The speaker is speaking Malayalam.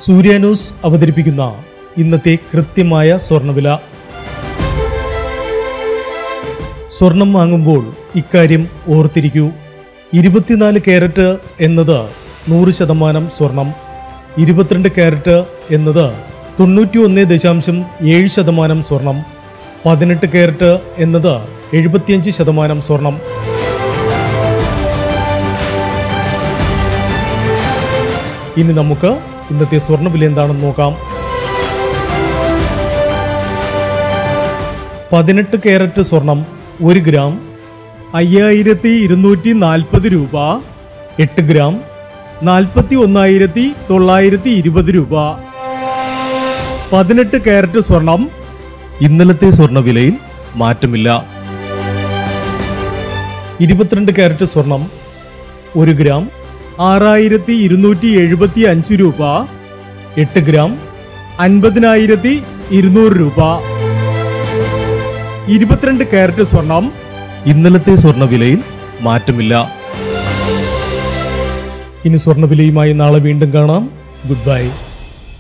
സൂര്യ ന്യൂസ് അവതരിപ്പിക്കുന്ന ഇന്നത്തെ കൃത്യമായ സ്വർണ്ണവില സ്വർണം വാങ്ങുമ്പോൾ ഇക്കാര്യം ഓർത്തിരിക്കൂ ഇരുപത്തിനാല് ക്യാരറ്റ് എന്നത് നൂറ് ശതമാനം സ്വർണം ഇരുപത്തിരണ്ട് ക്യാരറ്റ് എന്നത് തൊണ്ണൂറ്റി ഒന്ന് ദശാംശം ഏഴ് ശതമാനം സ്വർണം പതിനെട്ട് ക്യാരറ്റ് എന്നത് എഴുപത്തിയഞ്ച് ശതമാനം സ്വർണം ഇനി നമുക്ക് ഇന്നത്തെ സ്വർണ്ണവില എന്താണെന്ന് നോക്കാം പതിനെട്ട് ക്യാരറ്റ് സ്വർണം ഒരു ഗ്രാം അയ്യായിരത്തി ഇരുന്നൂറ്റി നാൽപ്പത് രൂപ എട്ട് ഗ്രാം നാൽപ്പത്തി ഒന്നായിരത്തി തൊള്ളായിരത്തി ഇരുപത് രൂപ പതിനെട്ട് ക്യാരറ്റ് സ്വർണം ഇന്നലത്തെ സ്വർണ്ണവിലയിൽ മാറ്റമില്ല ഇരുപത്തിരണ്ട് ക്യാരറ്റ് സ്വർണം ഒരു ഗ്രാം ആറായിരത്തി ഇരുന്നൂറ്റി എഴുപത്തി അഞ്ച് രൂപ എട്ട് ഗ്രാം അൻപതിനായിരത്തി ഇരുന്നൂറ് രൂപ ഇരുപത്തിരണ്ട് ക്യാരറ്റ് സ്വർണം ഇന്നലത്തെ സ്വർണ്ണവിലയിൽ മാറ്റമില്ല ഇനി സ്വർണ്ണവിലയുമായി നാളെ വീണ്ടും കാണാം ഗുഡ് ബൈ